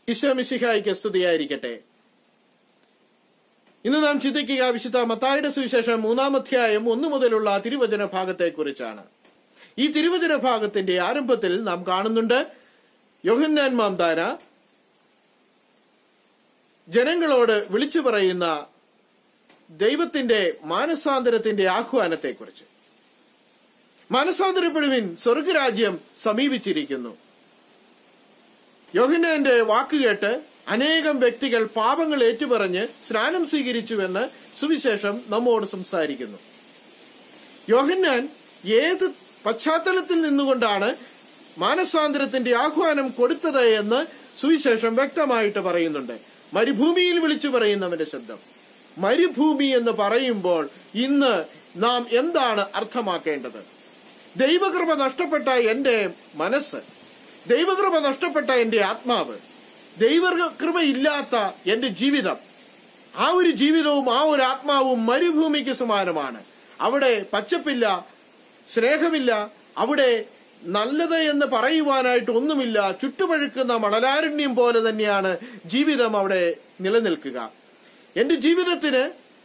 ഈശോമിശിഹായിക്ക് സ്തുതിയായിരിക്കട്ടെ ഇന്ന് നാം ചിന്തിക്കുക വിശുദ്ധ മത്തായുടെ സുവിശേഷം മൂന്നാം അധ്യായം ഒന്നു മുതലുള്ള തിരുവചന ഭാഗത്തെക്കുറിച്ചാണ് ഈ തിരുവചന ഭാഗത്തിന്റെ ആരംഭത്തിൽ നാം കാണുന്നുണ്ട് യോഹന്നാൻ മാംദാന ജനങ്ങളോട് വിളിച്ചു പറയുന്ന ദൈവത്തിന്റെ മാനസാന്തരത്തിന്റെ ആഹ്വാനത്തെക്കുറിച്ച് മാനസാന്തരപ്പെടുവിൻ സ്വർഗരാജ്യം സമീപിച്ചിരിക്കുന്നു യോഹന്നാന്റെ വാക്കുകേട്ട് അനേകം വ്യക്തികൾ പാപങ്ങൾ ഏറ്റുപറഞ്ഞ് സ്നാനം സ്വീകരിച്ചുവെന്ന് സുവിശേഷം നമ്മോട് സംസാരിക്കുന്നു യോഹന്നാൻ ഏത് പശ്ചാത്തലത്തിൽ നിന്നുകൊണ്ടാണ് മാനസാന്തരത്തിന്റെ ആഹ്വാനം കൊടുത്തത് എന്ന് സുവിശേഷം വ്യക്തമായിട്ട് പറയുന്നുണ്ട് മരുഭൂമിയിൽ വിളിച്ചു പറയുന്നവന്റെ ശബ്ദം മരുഭൂമി എന്ന് പറയുമ്പോൾ ഇന്ന് നാം എന്താണ് അർത്ഥമാക്കേണ്ടത് ദൈവകൃപ നഷ്ടപ്പെട്ട എന്റെ മനസ്സ് ദൈവകൃപ നഷ്ടപ്പെട്ട എന്റെ ആത്മാവ് ദൈവകൃപയില്ലാത്ത എന്റെ ജീവിതം ആ ഒരു ജീവിതവും ആ ഒരു ആത്മാവും മരുഭൂമിക്ക് സമാനമാണ് അവിടെ പച്ചപ്പില്ല സ്നേഹമില്ല അവിടെ നല്ലത് എന്ന് പറയുവാനായിട്ട് ഒന്നുമില്ല ചുട്ടുപഴുക്കുന്ന മണലാരണ്യം പോലെ തന്നെയാണ് ജീവിതം അവിടെ നിലനിൽക്കുക എന്റെ ജീവിതത്തിന്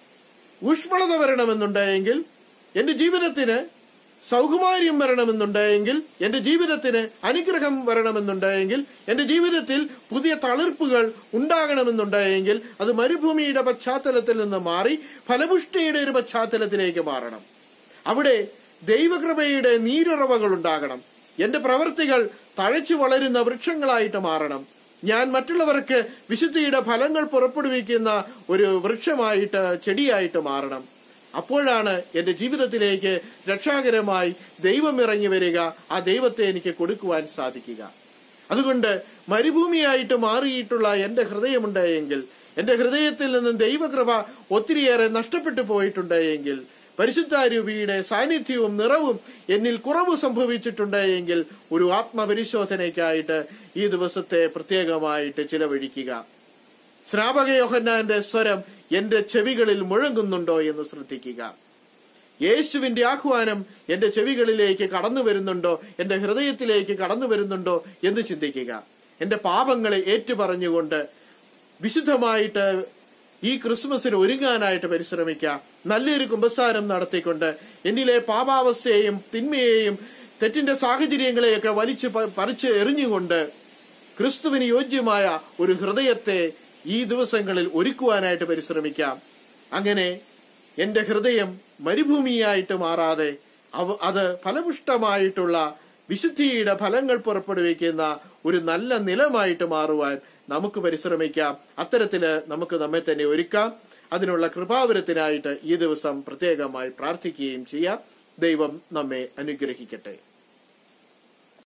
ഊഷ്മളത വരണമെന്നുണ്ടെങ്കിൽ എന്റെ ജീവിതത്തിന് സൗകുമാര്യം വരണമെന്നുണ്ടെങ്കിൽ എന്റെ ജീവിതത്തിന് അനുഗ്രഹം വരണമെന്നുണ്ടെങ്കിൽ എന്റെ ജീവിതത്തിൽ പുതിയ തളിർപ്പുകൾ ഉണ്ടാകണമെന്നുണ്ടെങ്കിൽ അത് മരുഭൂമിയുടെ പശ്ചാത്തലത്തിൽ നിന്ന് മാറി ഫലപുഷ്ടിയുടെ ഒരു പശ്ചാത്തലത്തിലേക്ക് മാറണം അവിടെ ദൈവകൃപയുടെ നീരുറവകൾ ഉണ്ടാകണം എന്റെ പ്രവൃത്തികൾ തഴച്ചു വളരുന്ന വൃക്ഷങ്ങളായിട്ട് മാറണം ഞാൻ മറ്റുള്ളവർക്ക് വിശുദ്ധിയുടെ ഫലങ്ങൾ പുറപ്പെടുവിക്കുന്ന ഒരു വൃക്ഷമായിട്ട് ചെടിയായിട്ട് മാറണം അപ്പോഴാണ് എന്റെ ജീവിതത്തിലേക്ക് രക്ഷാകരമായി ദൈവം ഇറങ്ങി വരിക ആ ദൈവത്തെ എനിക്ക് കൊടുക്കുവാൻ സാധിക്കുക അതുകൊണ്ട് മരുഭൂമിയായിട്ട് മാറിയിട്ടുള്ള എന്റെ ഹൃദയമുണ്ട് എങ്കിൽ എന്റെ ഹൃദയത്തിൽ നിന്നും ദൈവകൃപ ഒത്തിരിയേറെ നഷ്ടപ്പെട്ടു പോയിട്ടുണ്ട് എങ്കിൽ പരിശുദ്ധാരൂപിയുടെ സാന്നിധ്യവും നിറവും എന്നിൽ കുറവ് സംഭവിച്ചിട്ടുണ്ട് എങ്കിൽ ഒരു ആത്മപരിശോധനയ്ക്കായിട്ട് ഈ ദിവസത്തെ പ്രത്യേകമായിട്ട് ചിലവഴിക്കുക ശ്രാപക യോഹന്നാന്റെ സ്വരം എന്റെ ചെവികളിൽ മുഴങ്ങുന്നുണ്ടോ എന്ന് ശ്രദ്ധിക്കുക യേശുവിന്റെ ആഹ്വാനം എന്റെ ചെവികളിലേക്ക് കടന്നു വരുന്നുണ്ടോ എന്റെ ഹൃദയത്തിലേക്ക് കടന്നു വരുന്നുണ്ടോ എന്ന് ചിന്തിക്കുക എന്റെ പാപങ്ങളെ ഏറ്റുപറഞ്ഞുകൊണ്ട് വിശുദ്ധമായിട്ട് ഈ ക്രിസ്മസിന് ഒരുങ്ങാനായിട്ട് പരിശ്രമിക്കുക നല്ലൊരു കുമ്പസാരം നടത്തിക്കൊണ്ട് എന്നിലെ പാപാവസ്ഥയെയും തിന്മയെയും തെറ്റിന്റെ സാഹചര്യങ്ങളെയൊക്കെ വലിച്ചു പറിച്ച് എറിഞ്ഞുകൊണ്ട് ക്രിസ്തുവിന് യോജ്യമായ ഒരു ഹൃദയത്തെ ഈ ദിവസങ്ങളിൽ ഒരുക്കുവാനായിട്ട് പരിശ്രമിക്കാം അങ്ങനെ എന്റെ ഹൃദയം മരുഭൂമിയായിട്ട് മാറാതെ അത് ഫലപുഷ്ടമായിട്ടുള്ള വിശുദ്ധിയുടെ ഫലങ്ങൾ പുറപ്പെടുവിക്കുന്ന ഒരു നല്ല നിലമായിട്ട് മാറുവാൻ നമുക്ക് പരിശ്രമിക്കാം അത്തരത്തില് നമുക്ക് നമ്മെ തന്നെ ഒരുക്കാം അതിനുള്ള കൃപാവരത്തിനായിട്ട് ഈ ദിവസം പ്രത്യേകമായി പ്രാർത്ഥിക്കുകയും ചെയ്യാം ദൈവം നമ്മെ അനുഗ്രഹിക്കട്ടെ